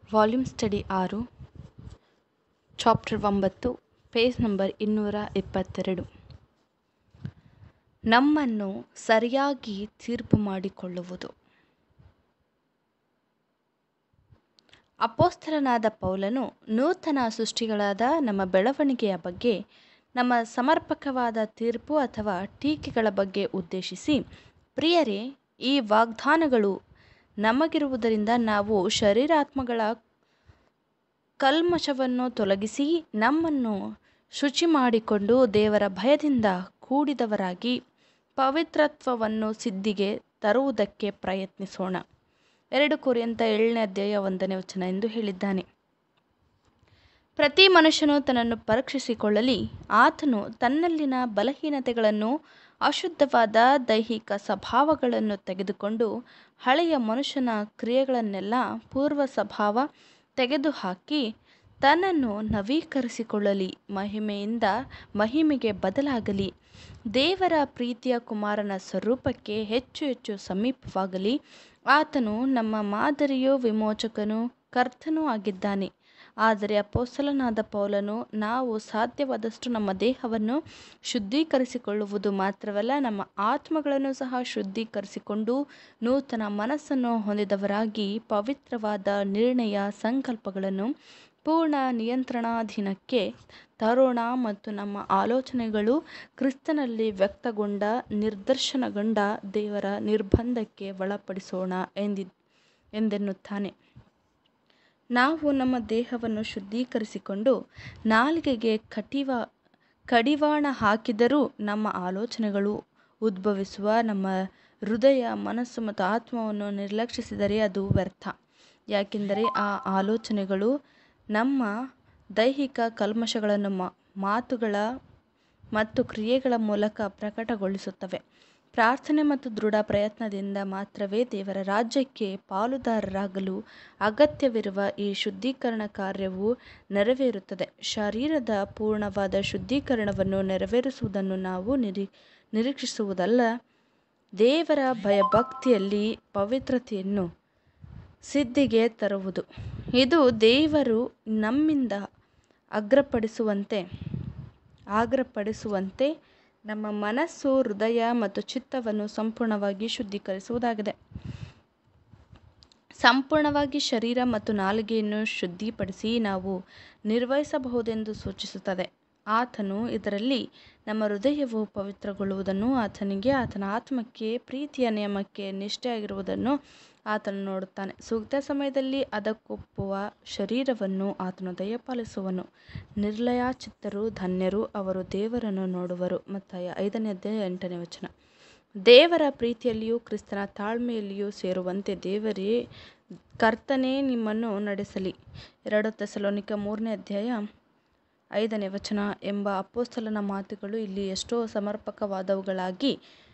volume study ಆರು chapter ಒಂಬತ್ತು page number ಇನ್ನೂರ ಇಪ್ಪತ್ತೆರಡು ನಮ್ಮನ್ನು ಸರಿಯಾಗಿ ತೀರ್ಪು ಮಾಡಿಕೊಳ್ಳುವುದು ಅಪೋಸ್ತಲನಾದ ಪೌಲನು ನೂತನ ಸೃಷ್ಟಿಗಳಾದ ನಮ್ಮ ಬೆಳವಣಿಗೆಯ ಬಗ್ಗೆ ನಮ್ಮ ಸಮರ್ಪಕವಾದ ತೀರ್ಪು ಅಥವಾ ಟೀಕೆಗಳ ಬಗ್ಗೆ ಉದ್ದೇಶಿಸಿ ಪ್ರಿಯರೇ ಈ ವಾಗ್ದಾನಗಳು ನಮಗಿರುವುದರಿಂದ ನಾವು ಶರೀರಾತ್ಮಗಳ ಕಲ್ಮಶವನ್ನು ತೊಲಗಿಸಿ ನಮ್ಮನ್ನು ಶುಚಿ ಮಾಡಿಕೊಂಡು ದೇವರ ಭಯದಿಂದ ಕೂಡಿದವರಾಗಿ ಪವಿತ್ರತ್ವವನ್ನು ಸಿದ್ಧಿಗೆ ತರುವುದಕ್ಕೆ ಪ್ರಯತ್ನಿಸೋಣ ಎರಡು ಕೊರಿಯಂತ ಏಳನೇ ಅಧ್ಯಾಯ ಒಂದನೇ ವಚನ ಎಂದು ಹೇಳಿದ್ದಾನೆ ಪ್ರತಿ ಮನುಷ್ಯನು ತನ್ನನ್ನು ಪರೀಕ್ಷಿಸಿಕೊಳ್ಳಲಿ ಆತನು ತನ್ನಲ್ಲಿನ ಬಲಹೀನತೆಗಳನ್ನು ಅಶುದ್ಧವಾದ ದೈಹಿಕ ಸ್ವಭಾವಗಳನ್ನು ತೆಗೆದುಕೊಂಡು ಹಳೆಯ ಮನುಷ್ಯನ ಕ್ರಿಯೆಗಳನ್ನೆಲ್ಲ ಪೂರ್ವ ಸ್ವಭಾವ ತೆಗೆದುಹಾಕಿ ತನ್ನನ್ನು ನವೀಕರಿಸಿಕೊಳ್ಳಲಿ ಮಹಿಮೆಯಿಂದ ಮಹಿಮೆಗೆ ಬದಲಾಗಲಿ ದೇವರ ಪ್ರೀತಿಯ ಕುಮಾರನ ಸ್ವರೂಪಕ್ಕೆ ಹೆಚ್ಚು ಹೆಚ್ಚು ಸಮೀಪವಾಗಲಿ ಆತನು ನಮ್ಮ ಮಾದರಿಯೂ ವಿಮೋಚಕನೂ ಕರ್ತನೂ ಆಗಿದ್ದಾನೆ ಆದರೆ ಅಪೋಸ್ತಲನಾದ ಪೌಲನು ನಾವು ಸಾಧ್ಯವಾದಷ್ಟು ನಮ್ಮ ದೇಹವನ್ನು ಶುದ್ಧೀಕರಿಸಿಕೊಳ್ಳುವುದು ಮಾತ್ರವಲ್ಲ ನಮ್ಮ ಆತ್ಮಗಳನ್ನು ಸಹ ಶುದ್ಧೀಕರಿಸಿಕೊಂಡು ನೂತನ ಮನಸ್ಸನ್ನು ಹೊಂದಿದವರಾಗಿ ಪವಿತ್ರವಾದ ನಿರ್ಣಯ ಸಂಕಲ್ಪಗಳನ್ನು ಪೂರ್ಣ ನಿಯಂತ್ರಣಾಧೀನಕ್ಕೆ ತರೋಣ ಮತ್ತು ನಮ್ಮ ಆಲೋಚನೆಗಳು ಕ್ರಿಸ್ತನಲ್ಲಿ ವ್ಯಕ್ತಗೊಂಡ ನಿರ್ದರ್ಶನಗೊಂಡ ದೇವರ ನಿರ್ಬಂಧಕ್ಕೆ ಒಳಪಡಿಸೋಣ ಎಂದಿ ಎಂದೆನ್ನುತ್ತಾನೆ ನಾವು ನಮ್ಮ ದೇಹವನ್ನು ಶುದ್ಧೀಕರಿಸಿಕೊಂಡು ನಾಲಿಗೆಗೆ ಕಟಿವ ಕಡಿವಾಣ ಹಾಕಿದರೂ ನಮ್ಮ ಆಲೋಚನೆಗಳು ಉದ್ಭವಿಸುವ ನಮ್ಮ ಹೃದಯ ಮನಸ್ಸು ಮತ್ತು ಆತ್ಮವನ್ನು ನಿರ್ಲಕ್ಷಿಸಿದರೆ ಅದು ವ್ಯರ್ಥ ಯಾಕೆಂದರೆ ಆ ಆಲೋಚನೆಗಳು ನಮ್ಮ ದೈಹಿಕ ಕಲ್ಮಶಗಳನ್ನು ಮಾತುಗಳ ಮತ್ತು ಕ್ರಿಯೆಗಳ ಮೂಲಕ ಪ್ರಕಟಗೊಳಿಸುತ್ತವೆ ಪ್ರಾರ್ಥನೆ ಮತ್ತು ದೃಢ ಪ್ರಯತ್ನದಿಂದ ಮಾತ್ರವೇ ದೇವರ ರಾಜ್ಯಕ್ಕೆ ಪಾಲುದಾರರಾಗಲು ಅಗತ್ಯವಿರುವ ಈ ಶುದ್ಧೀಕರಣ ಕಾರ್ಯವು ನೆರವೇರುತ್ತದೆ ಶರೀರದ ಪೂರ್ಣವಾದ ಶುದ್ಧೀಕರಣವನ್ನು ನೆರವೇರಿಸುವುದನ್ನು ನಾವು ನಿರೀ ನಿರೀಕ್ಷಿಸುವುದಲ್ಲ ದೇವರ ಭಯಭಕ್ತಿಯಲ್ಲಿ ಪವಿತ್ರತೆಯನ್ನು ಸಿದ್ಧಿಗೆ ತರುವುದು ಇದು ದೇವರು ನಮ್ಮಿಂದ ಅಗ್ರಪಡಿಸುವಂತೆ ಆಗ್ರಪಡಿಸುವಂತೆ ನಮ್ಮ ಮನಸ್ಸು ಹೃದಯ ಮತ್ತು ಚಿತ್ತವನ್ನು ಸಂಪೂರ್ಣವಾಗಿ ಶುದ್ಧೀಕರಿಸುವುದಾಗಿದೆ ಸಂಪೂರ್ಣವಾಗಿ ಶರೀರ ಮತ್ತು ನಾಲಿಗೆಯನ್ನು ಶುದ್ಧಿಪಡಿಸಿ ನಾವು ನಿರ್ವಹಿಸಬಹುದೆಂದು ಸೂಚಿಸುತ್ತದೆ ಆತನು ಇದರಲ್ಲಿ ನಮ್ಮ ಹೃದಯವು ಪವಿತ್ರಗೊಳ್ಳುವುದನ್ನು ಆತನಿಗೆ ಆತನ ಆತ್ಮಕ್ಕೆ ಪ್ರೀತಿಯ ನಿಯಮಕ್ಕೆ ನಿಷ್ಠೆಯಾಗಿರುವುದನ್ನು ಆತನು ನೋಡುತ್ತಾನೆ ಸೂಕ್ತ ಸಮಯದಲ್ಲಿ ಅದಕ್ಕೊಪ್ಪುವ ಶರೀರವನ್ನು ಆತನು ದಯಪಾಲಿಸುವನು ನಿರ್ಲಯ ಚಿತ್ತರು ಧನ್ಯರು ಅವರು ದೇವರನ್ನು ನೋಡುವರು ಮತ್ತು ಐದನೇ ಅಧ್ಯಾಯ ಎಂಟನೇ ವಚನ ದೇವರ ಪ್ರೀತಿಯಲ್ಲಿಯೂ ಕ್ರಿಸ್ತನ ತಾಳ್ಮೆಯಲ್ಲಿಯೂ ಸೇರುವಂತೆ ದೇವರೇ ಕರ್ತನೇ ನಿಮ್ಮನ್ನು ನಡೆಸಲಿ ಎರಡು ತೆಸಲೋನಿಕ ಮೂರನೇ ಅಧ್ಯಾಯ ಐದನೇ ವಚನ ಎಂಬ ಅಪೋಸ್ತಲನ ಮಾತುಗಳು ಇಲ್ಲಿ ಎಷ್ಟೋ ಸಮರ್ಪಕವಾದವುಗಳಾಗಿ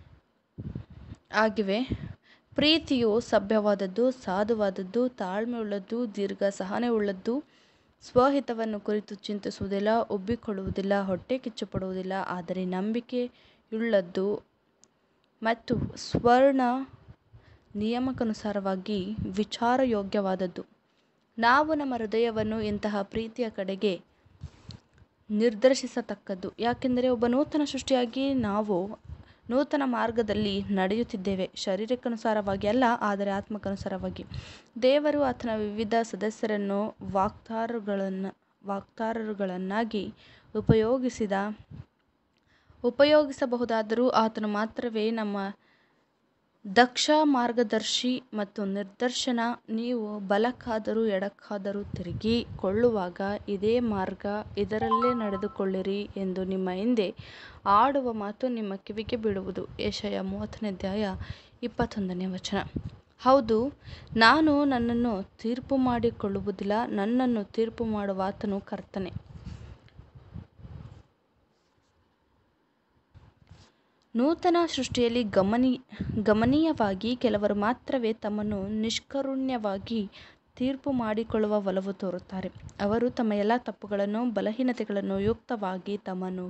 ಆಗಿವೆ ಪ್ರೀತಿಯು ಸಭ್ಯವಾದದ್ದು ಸಾಧುವಾದದ್ದು ತಾಳ್ಮೆ ಉಳ್ಳದ್ದು ದೀರ್ಘ ಸಹನೆ ಉಳ್ಳದ್ದು ಸ್ವಹಿತವನ್ನು ಕುರಿತು ಚಿಂತಿಸುವುದಿಲ್ಲ ಒಬ್ಬಿಕೊಳ್ಳುವುದಿಲ್ಲ ಹೊಟ್ಟೆ ಕಿಚ್ಚುಪಡುವುದಿಲ್ಲ ಆದರೆ ನಂಬಿಕೆಯುಳ್ಳದ್ದು ಮತ್ತು ಸ್ವರ್ಣ ನಿಯಮಕ್ಕನುಸಾರವಾಗಿ ವಿಚಾರಯೋಗ್ಯವಾದದ್ದು ನಾವು ನಮ್ಮ ಹೃದಯವನ್ನು ಇಂತಹ ಪ್ರೀತಿಯ ಕಡೆಗೆ ನಿರ್ದೇಶಿಸತಕ್ಕದ್ದು ಯಾಕೆಂದರೆ ಒಬ್ಬ ನೂತನ ಸೃಷ್ಟಿಯಾಗಿ ನಾವು ನೂತನ ಮಾರ್ಗದಲ್ಲಿ ನಡೆಯುತ್ತಿದ್ದೇವೆ ಶರೀರಕ್ಕನುಸಾರವಾಗಿ ಅಲ್ಲ ಆದರೆ ಆತ್ಮಕ್ಕನುಸಾರವಾಗಿ ದೇವರು ಆತನ ವಿವಿಧ ಸದಸ್ಯರನ್ನು ವಾಕ್ತಾರುಗಳನ್ನು ವಾಕ್ತಾರರುಗಳನ್ನಾಗಿ ಉಪಯೋಗಿಸಿದ ಉಪಯೋಗಿಸಬಹುದಾದರೂ ಆತನು ಮಾತ್ರವೇ ನಮ್ಮ ದಕ್ಷ ಮಾರ್ಗದರ್ಶಿ ಮತ್ತು ನಿರ್ದರ್ಶನ ನೀವು ಬಲಕ್ಕಾದರೂ ಎಡಕ್ಕಾದರೂ ತಿರುಗಿ ಕೊಳ್ಳುವಾಗ ಇದೇ ಮಾರ್ಗ ಇದರಲ್ಲೇ ನಡೆದುಕೊಳ್ಳಿರಿ ಎಂದು ನಿಮ್ಮ ಹಿಂದೆ ಆಡುವ ಮಾತು ನಿಮ್ಮ ಕಿವಿಗೆ ಬೀಳುವುದು ಏಷಯ ಮೂವತ್ತನೇ ಅಧ್ಯಾಯ ಇಪ್ಪತ್ತೊಂದನೇ ವಚನ ಹೌದು ನಾನು ನನ್ನನ್ನು ತೀರ್ಪು ಮಾಡಿಕೊಳ್ಳುವುದಿಲ್ಲ ನನ್ನನ್ನು ತೀರ್ಪು ಮಾಡುವ ಆತನು ಕರ್ತನೆ ನೂತನ ಸೃಷ್ಟಿಯಲ್ಲಿ ಗಮನಿ ಗಮನೀಯವಾಗಿ ಕೆಲವರು ಮಾತ್ರವೇ ತಮ್ಮನ್ನು ನಿಷ್ಕರುಣ್ಯವಾಗಿ ತೀರ್ಪು ಮಾಡಿಕೊಳ್ಳುವ ಒಲವು ತೋರುತ್ತಾರೆ ಅವರು ತಮ್ಮ ಎಲ್ಲ ತಪ್ಪುಗಳನ್ನು ಬಲಹೀನತೆಗಳನ್ನು ಯುಕ್ತವಾಗಿ ತಮ್ಮನ್ನು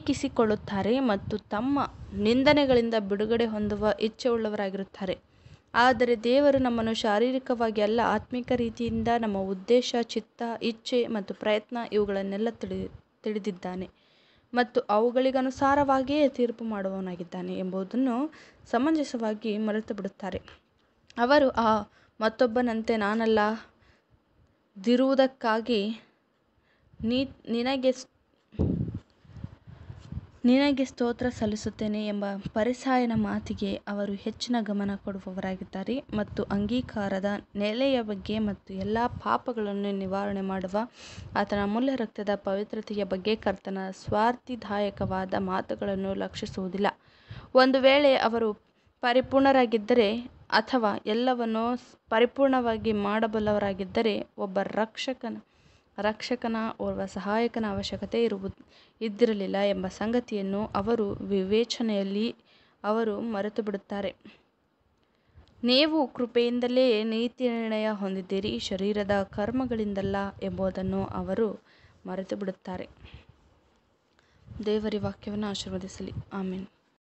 ಟೀಕಿಸಿಕೊಳ್ಳುತ್ತಾರೆ ಮತ್ತು ತಮ್ಮ ನಿಂದನೆಗಳಿಂದ ಬಿಡುಗಡೆ ಹೊಂದುವ ಇಚ್ಛೆಯುಳ್ಳವರಾಗಿರುತ್ತಾರೆ ಆದರೆ ದೇವರು ನಮ್ಮನ್ನು ಶಾರೀರಿಕವಾಗಿ ಅಲ್ಲ ಆತ್ಮಿಕ ರೀತಿಯಿಂದ ನಮ್ಮ ಉದ್ದೇಶ ಚಿತ್ತ ಇಚ್ಛೆ ಮತ್ತು ಪ್ರಯತ್ನ ಇವುಗಳನ್ನೆಲ್ಲ ತಿಳಿ ತಿಳಿದಿದ್ದಾನೆ ಮತ್ತು ಅವುಗಳಿಗನುಸಾರವಾಗಿಯೇ ತೀರ್ಪು ಮಾಡುವವನಾಗಿದ್ದಾನೆ ಎಂಬುದನ್ನು ಸಮಂಜಸವಾಗಿ ಮರೆತು ಬಿಡುತ್ತಾರೆ ಅವರು ಆ ಮತ್ತೊಬ್ಬನಂತೆ ನಾನಲ್ಲ ದಿರುವುದಕ್ಕಾಗಿ ನೀ ನಿನಗೆ ಸ್- ನಿನಗೆ ಸ್ತೋತ್ರ ಸಲ್ಲಿಸುತ್ತೇನೆ ಎಂಬ ಪರಿಸಾಯನ ಮಾತಿಗೆ ಅವರು ಹೆಚ್ಚಿನ ಗಮನ ಕೊಡುವವರಾಗಿದ್ದಾರೆ ಮತ್ತು ಅಂಗೀಕಾರದ ನೆಲೆಯ ಬಗ್ಗೆ ಮತ್ತು ಎಲ್ಲ ಪಾಪಗಳನ್ನು ನಿವಾರಣೆ ಮಾಡುವ ಆತನ ಅಮೂಲ್ಯ ರಕ್ತದ ಪವಿತ್ರತೆಯ ಬಗ್ಗೆ ಕರ್ತನ ಸ್ವಾರ್ಥಿದಾಯಕವಾದ ಮಾತುಗಳನ್ನು ಲಕ್ಷಿಸುವುದಿಲ್ಲ ಒಂದು ವೇಳೆ ಅವರು ಪರಿಪೂರ್ಣರಾಗಿದ್ದರೆ ಅಥವಾ ಎಲ್ಲವನ್ನೂ ಸ್- ಪರಿಪೂರ್ಣವಾಗಿ ಮಾಡಬಲ್ಲವರಾಗಿದ್ದರೆ ಒಬ್ಬ ರಕ್ಷಕನ ರಕ್ಷಕನ ಓರ್ವ ಸಹಾಯಕನ ಅವಶ್ಯಕತೆ ಇರುವುದು ಇದ್ದಿರಲಿಲ್ಲ ಎಂಬ ಸಂಗತಿಯನ್ನು ಅವರು ವಿವೇಚನೆಯಲ್ಲಿ ಅವರು ಮರೆತು ಬಿಡುತ್ತಾರೆ ನೀವು ಕೃಪೆಯಿಂದಲೇ ನೀತಿ ನಿರ್ಣಯ ಹೊಂದಿದ್ದೀರಿ ಶರೀರದ ಕರ್ಮಗಳಿಂದಲ್ಲ ಎಂಬುದನ್ನು ಅವರು ಮರೆತು ಬಿಡುತ್ತಾರೆ ದೇವರಿ ವಾಕ್ಯವನ್ನು ಆಶೀರ್ವದಿಸಲಿ ಆಮೇಲೆ